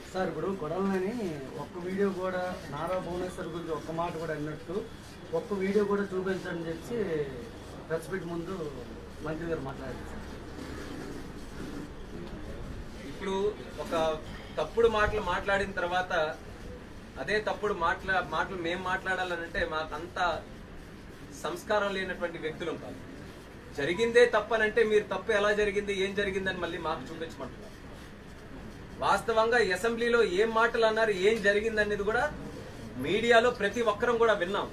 sir ఇప్పుడు కొడాలని ఒక్క video కూడా నారా భువనేశ్వర్ గురించి ఒక్క మాట కూడా అన్నట్టు ఒక్క వీడియో కూడా చూపించని చెప్పి ప్రెస్ మీట్ ముందు మంత్రి గారు మాట్లాడారు సార్ ఇప్పుడు ఒక తప్పుడు మాటలు మాట్లాడిన తర్వాత అదే తప్పుడు మాట్లా మాటలు మేము మాట్లాడాలనంటే మాకంత సంస్కారం లేనటువంటి వ్యక్తులు కాదు జరిగిందే తప్పనంటే మీరు తప్పు ఎలా జరిగింది ఏం జరిగిందని మళ్ళీ మాకు చూపించమంటున్నారు వాస్తవంగా అసెంబ్లీలో ఏం మాటలు అన్నారు ఏం జరిగింది అనేది కూడా మీడియాలో ప్రతి ఒక్కరం కూడా విన్నాం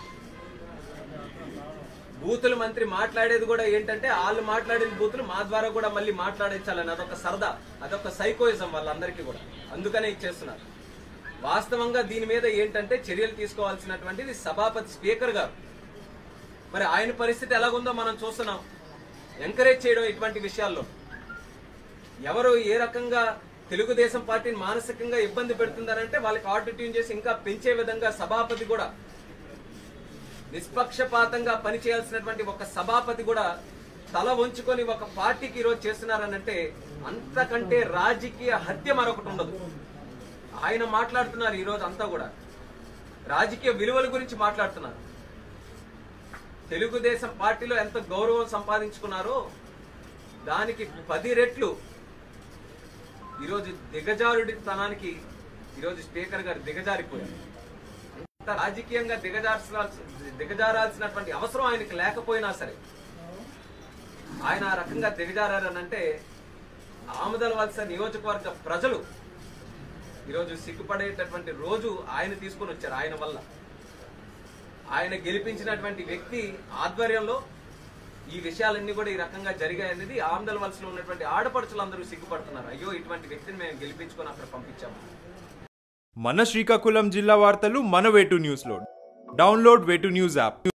బూతుల మంత్రి మాట్లాడేది కూడా ఏంటంటే వాళ్ళు మాట్లాడిన బూతులు మా ద్వారా కూడా మళ్ళీ మాట్లాడించాలని అదొక సరదా అదొక సైకోయిజం వాళ్ళందరికీ కూడా అందుకనే ఇచ్చేస్తున్నారు వాస్తవంగా దీని మీద ఏంటంటే చర్యలు తీసుకోవాల్సినటువంటిది సభాపతి స్పీకర్ గారు మరి ఆయన పరిస్థితి ఎలాగుందో మనం చూస్తున్నాం ఎంకరేజ్ చేయడం ఇటువంటి విషయాల్లో ఎవరు ఏ రకంగా తెలుగుదేశం పార్టీని మానసికంగా ఇబ్బంది పెడుతుందనంటే వాళ్ళకి ఆర్డర్ ట్యూన్ చేసి ఇంకా పెంచే విధంగా సభాపతి కూడా నిష్పక్షపాతంగా పనిచేయాల్సినటువంటి ఒక సభాపతి కూడా తల వంచుకొని ఒక పార్టీకి ఈరోజు చేస్తున్నారనంటే అంతకంటే రాజకీయ హత్య మరొకటి ఉండదు ఆయన మాట్లాడుతున్నారు ఈరోజు అంతా కూడా రాజకీయ విలువల గురించి మాట్లాడుతున్నారు తెలుగుదేశం పార్టీలో ఎంత గౌరవం సంపాదించుకున్నారో దానికి పది రెట్లు ఈరోజు దిగజారుడి తనానికి ఈరోజు స్పీకర్ గారు దిగజారిపోయారు అంత రాజకీయంగా దిగజార్చాల్సి దిగజారాల్సినటువంటి అవసరం ఆయనకి లేకపోయినా సరే ఆయన ఆ రకంగా దిగజారారనంటే ఆముదల వలస నియోజకవర్గ ప్రజలు ఈరోజు సిగ్గుపడేటటువంటి రోజు ఆయన తీసుకొని వచ్చారు ఆయన వల్ల ఆయన గెలిపించినటువంటి వ్యక్తి ఆధ్వర్యంలో ఈ విషయాలన్నీ కూడా ఈ రకంగా జరిగాయనేది ఆమ్దల వలసలో ఉన్నటువంటి ఆడపడుచులందరూ సిగ్గుపడుతున్నారు అయ్యో ఇటువంటి వ్యక్తిని మేము గెలిపించుకొని అక్కడ పంపించాము మన శ్రీకాకుళం జిల్లా వార్తలు మన వేటు న్యూస్లో డౌన్లోడ్ వేటు న్యూస్ యాప్